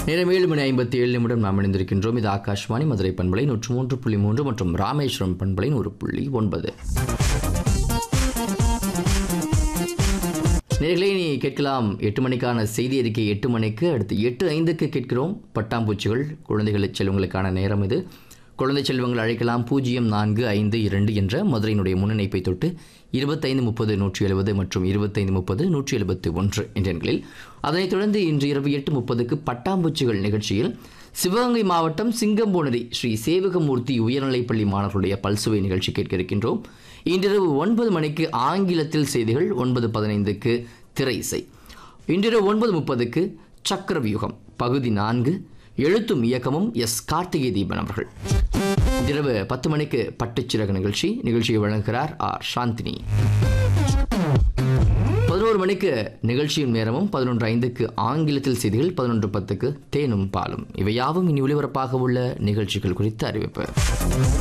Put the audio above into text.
நேரம் ஏழு மணி ஐம்பத்தி ஏழு நிமிடம் நாம் இணைந்திருக்கின்றோம் இது ஆகாஷ்வாணி மதுரை பண்பலை நூற்று மூன்று புள்ளி மூன்று மற்றும் ராமேஸ்வரம் பண்பலை ஒரு புள்ளி ஒன்பது நேர்களை நீ கேட்கலாம் எட்டு மணிக்கான செய்தி அறிக்கை எட்டு மணிக்கு அடுத்து எட்டு ஐந்துக்கு கேட்கிறோம் பட்டாம்பூச்சிகள் குழந்தைகளை செல்வங்களுக்கான நேரம் இது குழந்தை செல்வங்கள் அழைக்கலாம் பூஜ்ஜியம் நான்கு ஐந்து இரண்டு என்ற மதுரையினுடைய முன்னிணைப்பை தொட்டு இருபத்தைந்து முப்பது நூற்றி எழுபது மற்றும் இருபத்தைந்து முப்பது நூற்றி எழுபத்தி ஒன்று என்ற எண்களில் அதனைத் தொடர்ந்து இன்று இரவு எட்டு முப்பதுக்கு பட்டாம்பூச்சிகள் நிகழ்ச்சியில் சிவகங்கை மாவட்டம் சிங்கம்பூனரி ஸ்ரீ சேவகமூர்த்தி உயர்நிலைப்பள்ளி மாணவர்களுடைய பல்சுவை நிகழ்ச்சி கேட்க இருக்கின்றோம் இன்றிரவு ஒன்பது மணிக்கு ஆங்கிலத்தில் செய்திகள் ஒன்பது பதினைந்துக்கு திரை இசை இன்றிரவு ஒன்பது முப்பதுக்கு சக்கரவியூகம் பகுதி நான்கு எழுத்தும் இயக்கமும் எஸ் கார்த்திகை தீபன் அவர்கள் இன்றிரவு பத்து மணிக்கு பட்டுச்சிறகு நிகழ்ச்சி நிகழ்ச்சியை வழங்குகிறார் ஆர் சாந்தினி பதினோரு மணிக்கு நிகழ்ச்சியின் நேரமும் பதினொன்று ஐந்துக்கு ஆங்கிலத்தில் செய்திகள் பதினொன்று பத்துக்கு தேனும் பாலும் இவையாவும் இனி ஒளிபரப்பாக உள்ள நிகழ்ச்சிகள் குறித்த அறிவிப்பு